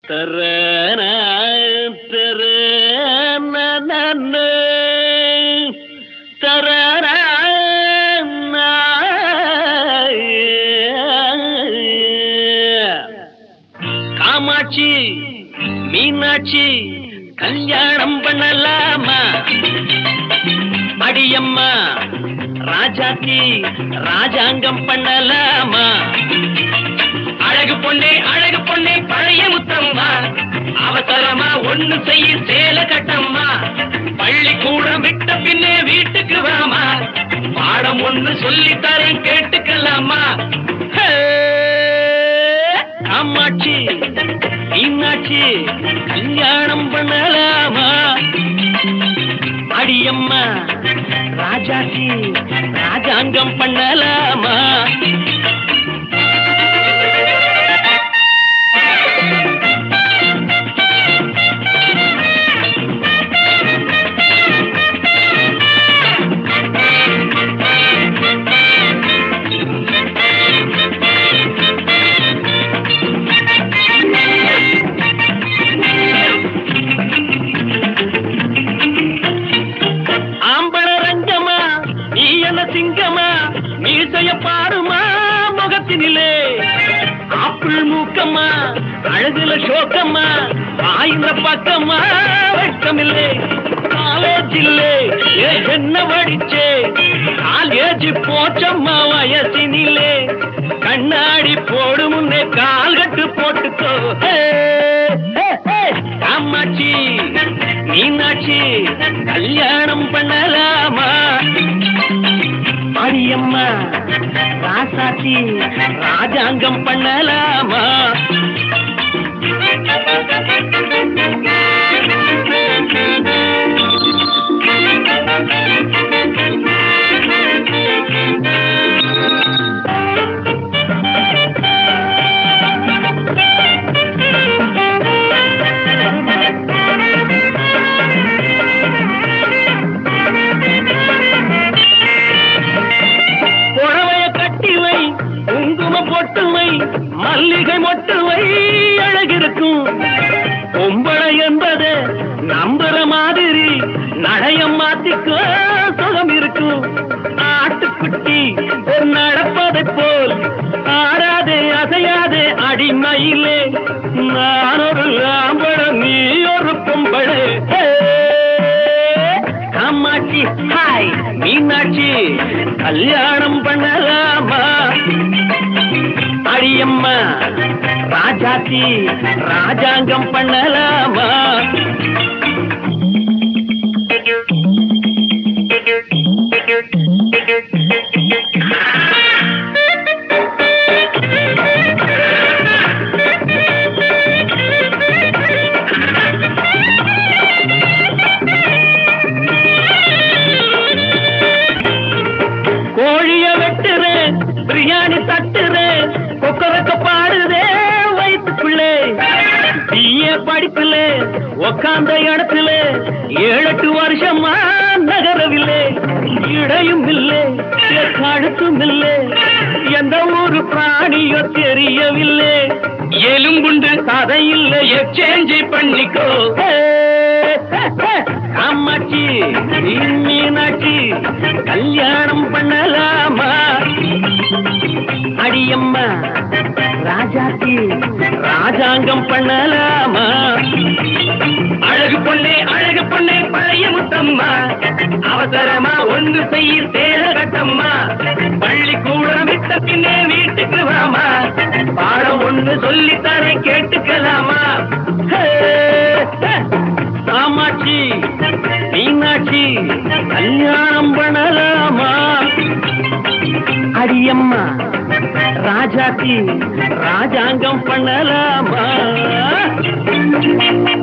தரன தரன தரன காமாட்சி மீனாட்சி கல்யாணம் பண்ணலாமா அடியம்மா ராஜாத்தி ராஜாங்கம் பண்ணலாமா அழகு பொண்ணே அழகு பொண்ணே பழைய முத்தம்மா அவசரமா ஒண்ணு செய்ய சேல கட்டம்மா பள்ளிக்கூடம் விட்ட பின்னே வீட்டுக்கு வாமா பாடம் ஒண்ணு சொல்லி தரேன் கேட்டுக்கலாமா ஹே! காமாட்சி மீனாட்சி கல்யாணம் பண்ணலாமா அடியம்மா ராஜாச்சி ராஜாங்கம் பண்ணலாமா ஆம்பள ரங்கமா நீ என்ன சிங்கமா மீசைய பாருமா முகத்தினிலே ஆப்பிள் மூக்கம்மா அழகுல சோக்கம்மா ஆயிர பக்கமா வெட்கமில்லை காலேஜ் இல்லே ஏ என்ன படிச்சே காலேஜ் போச்சம்மா வயசினிலே கண்ணாடி போடு முன்னே கால் கட்டு போட்டுக்கோ ஹே, ஹே, ஹே. காமாட்சி மீனாட்சி கல்யாணம் பண்ணலாமா அடியம்மா ராசாத்தி ராஜாங்கம் பண்ணலாமா புடவைய கட்டி வை குங்கும பொட்டு வை மல்லிகை மொட்டு வை அழகிருக்கும் பொம்பளை என்பது நம்புற மாதிரி நடையம் மாத்திக்கோ சுகம் இருக்கும் ஆட்டுக்குட்டி ஒரு நடப்பதை போல் ஆடாதே அசையாதே அடிமையிலே நான் ஒரு ஆம்பள நீ ஒரு பொம்பளை ஹே! காமாட்சி ஹாய் மீனாட்சி கல்யாணம் பண்ணலாமா அடியம்மா ராஜாத்தி ராஜாங்கம் பண்ணலாமா கோழிய வெட்டுறேன் பிரியாணி தட்டுறேன் கொக்கரக்க பாடுதே வயிற்றுக்குள்ளே பிஏ படிப்புல உக்காந்த இடத்துல ஏழு எட்டு வருஷமா நகரவில்லை இடையும் இல்லை கழுத்தும் இல்லை எந்த ஒரு பிராணியோ தெரியவில்லை எலும்புண்டு கதை இல்லை எக்ஸ்சேஞ்ச் பண்ணிக்கோ அம்மாச்சி மீனாட்சி கல்யாணம் பண்ணலாமா அடியம்மா ராஜாத்தி ராஜாங்கம் பண்ணலாமா அழகு பொண்ணே அழகு பொண்ணே பழைய முத்தம்மா அவசரமா ஒன்று செய்ய சேர கட்டம்மா பள்ளிக்கூடம் விட்ட பின்னே வீட்டுக்கு வாமா பாடம் ஒன்று சொல்லி தரேன் கேட்டுக்கலாமா ஹே, ஹே. காமாட்சி மீனாட்சி கல்யாணம் பண்ணலாமா அடியம்மா ராஜாத்தி ராஜாங்கம் பண்ணலாமா